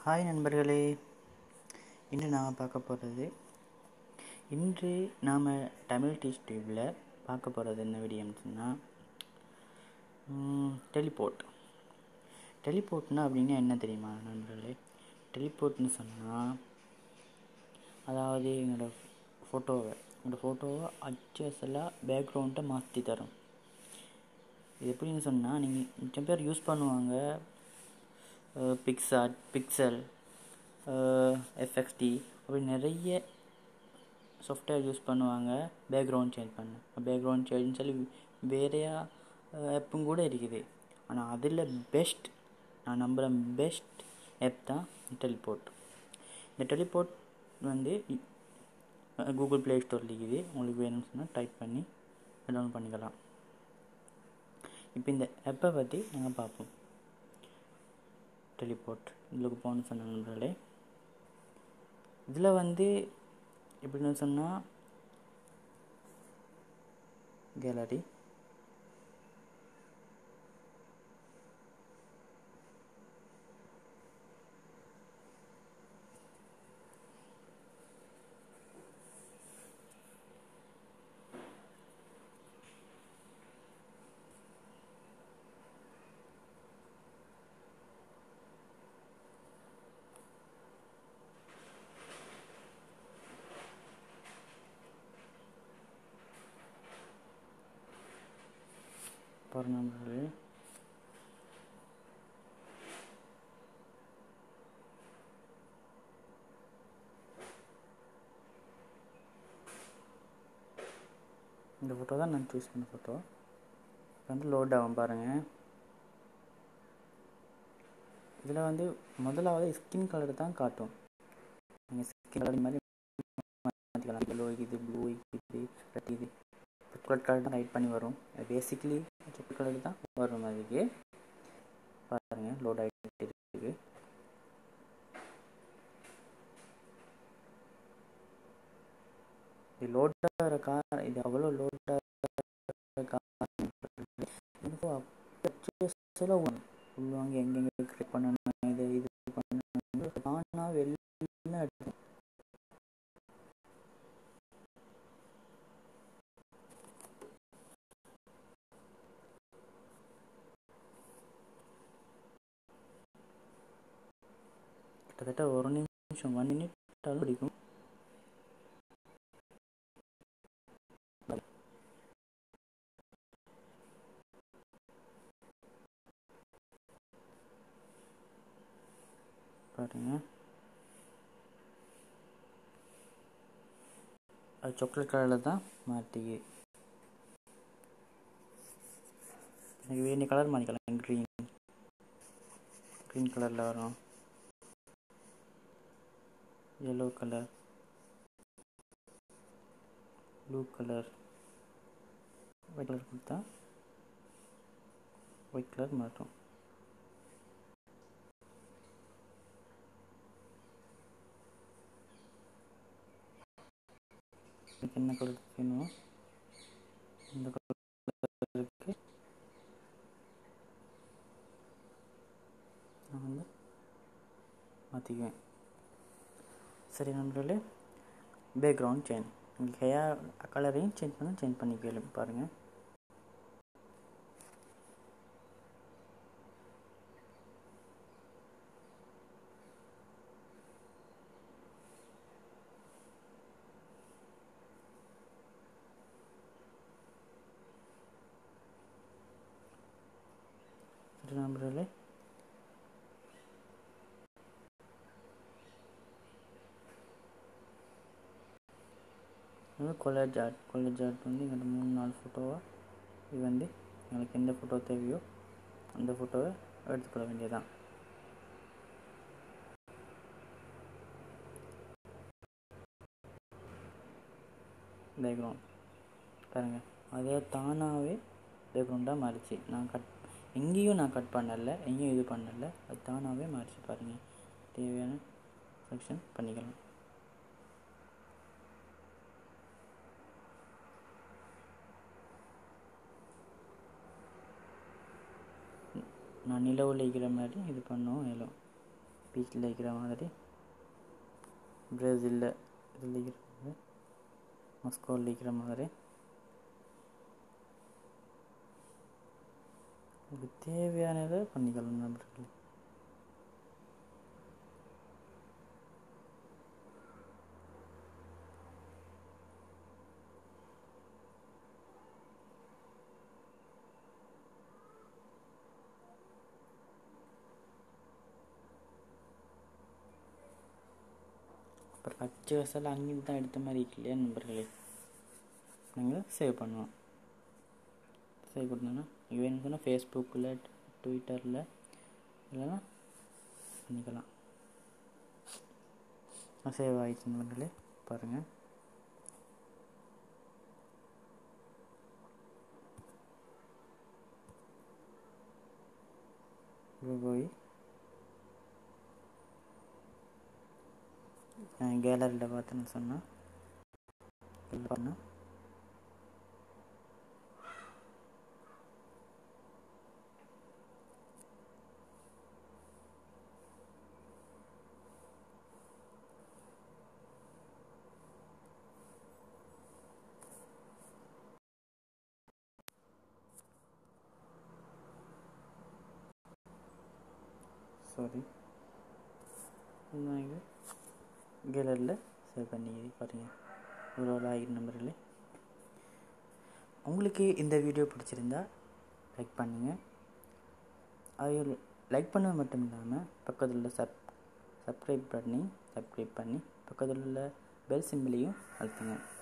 hi நண்பர்களே இன்று நாம் பார்க்க போகிறது இன்று நாம் தமிழ் டீச் டியூப்பில் பார்க்க போகிறது என்ன வீடியோன்னு சொன்னால் டெலிபோர்ட் டெலிபோர்ட்னா அப்படின்னா என்ன தெரியுமா நண்பர்களே டெலிபோர்ட்னு சொன்னால் அதாவது எங்களோட ஃபோட்டோவை எங்களோட ஃபோட்டோவை அச்சு அசலாக பேக்ரவுண்டை மாற்றி தரும் இது எப்படின்னு சொன்னால் நீங்கள் மிச்சம் பேர் யூஸ் பண்ணுவாங்க பிக்சாட் பிக்சல் எஃப்எக்ஸ்டி அப்படி நிறைய சாஃப்ட்வேர் யூஸ் பண்ணுவாங்க பேக்ரவுண்ட் சேஞ்ச் பண்ண பேக்ரவுண்ட் சேஞ்ச் சொல்லி வேறையா ஆப்பும் கூட இருக்குது ஆனால் அதில் பெஸ்ட் நான் நம்புகிற பெஸ்ட் ஆப் தான் டெலிபோர்ட் இந்த டெலிபோர்ட் வந்து கூகுள் ப்ளே ஸ்டோரில் இருக்குது உங்களுக்கு வேணும்னு சொன்னால் டைப் பண்ணி டவுன்லோட் பண்ணிக்கலாம் இப்போ இந்த ஆப்பை பற்றி நாங்கள் பார்ப்போம் டெலிபோர்ட் இதில் போகணும்னு சொன்ன நண்பர்களே இதில் வந்து எப்படின்னு சொன்னால் கேலரி பாருங்க நண்பர்களே இந்த ஃபோட்டோ தான் நான் சூஸ் பண்ண ஃபோட்டோ இப்போ வந்து லோட் ஆகும் பாருங்கள் இதில் வந்து முதலாவது ஸ்கின் கலர் தான் காட்டும் நீங்கள் ஸ்கின் கலர் மாதிரி மாற்றிக்கலாம் ப்ளூ இது ப்ளூ இது ரெட் இது சாக்லேட் கலர் தான் ரைட் பண்ணி வரும் பேசிக்கலி சாக்லேட் கலர் தான் வரும் அதுக்கு பாருங்கள் லோட் ஆகிட்டு இருக்குது இது லோட் ஆகிற கார் இது அவ்வளோ லோட் ஆகிற கார் சொல்லுவாங்க எங்கெங்கே கிரியேட் பண்ணணும் இது இது பண்ணணும் தானாக வெளில எடுத்து கிட்டத்தட்ட ஒரு நிமிஷம் ஒன் மினிட் பிடிக்கும் பாருங்க அது சாக்லேட் கலரில் தான் மாட்டிக்கு எனக்கு வேண்டிய கலர் மாற்றிக்கலாம் க்ரீன் க்ரீன் கலரில் வரும் yellow color blue color white color கொடுத்தா ஒயிட் கலர் மாட்டும் எனக்கு என்ன கலர் வேணும் இந்த கலருக்கு நான் வந்து மாற்றிக்குவேன் சரி நண்பர்களே பேக்ரவுண்ட் சேஞ்ச் உங்களுக்கு ஹேர் கலரையும் சேஞ்ச் பண்ண சேஞ்ச் பண்ணிக்கல பாருங்கள் சரி நண்பர்களே கொலர் ஜாட் கொலர் ஜாட் வந்து எங்கள்கிட்ட மூணு நாலு ஃபோட்டோவாக இது வந்து எங்களுக்கு எந்த ஃபோட்டோ தேவையோ அந்த ஃபோட்டோவை எடுத்துக்கொள்ள வேண்டியதான் பேக்ரவுண்ட் பாருங்கள் அதே தானாகவே பேக்ரவுண்டாக மாறிச்சு நான் கட் எங்கேயும் நான் கட் பண்ணலை எங்கேயும் இது பண்ணலை அது தானாகவே மாறிச்சு பாருங்கள் தேவையான செலெக்ஷன் பண்ணிக்கலாம் நான் நிலவில் இருக்கிற மாதிரி இது பண்ணோம் எல்லாம் பீச்சில் இருக்கிற மாதிரி பிரேசிலில் இதில் இருக்கிற மாஸ்கோவில் இருக்கிற மாதிரி உங்களுக்கு தேவையானதை பண்ணிக்கலாம் நண்பர்களே அப்புறம் பச்சை வசல் அங்கேயும் தான் எடுத்த மாதிரி இருக்கு இல்லையா நண்பர்களே நாங்கள் சேவ் பண்ணுவோம் சேவ் கொடுத்தோன்னா இது வேணும்னு சொன்னால் ஃபேஸ்புக்கில் ட்விட்டரில் இல்லைன்னா பண்ணிக்கலாம் சேவ் ஆகிடுச்சு நண்பர்களே பாருங்கள் இப்போ போய் கேலரியில் பார்த்தேன்னு சொன்னால் பண்ண சாரி இது கேலரியில் சேவ் பண்ணி பாருங்கள் இவ்வளோ ஆகிற நம்பரில் உங்களுக்கு இந்த வீடியோ பிடிச்சிருந்தா லைக் பண்ணுங்கள் அது லைக் பண்ணது மட்டும் இல்லாமல் பக்கத்தில் உள்ள சப் சப்ஸ்கிரைப் பண்ணி சப்ஸ்கிரைப் பண்ணி பக்கத்தில் உள்ள பெல் சிம்பிளையும் அழுத்துங்க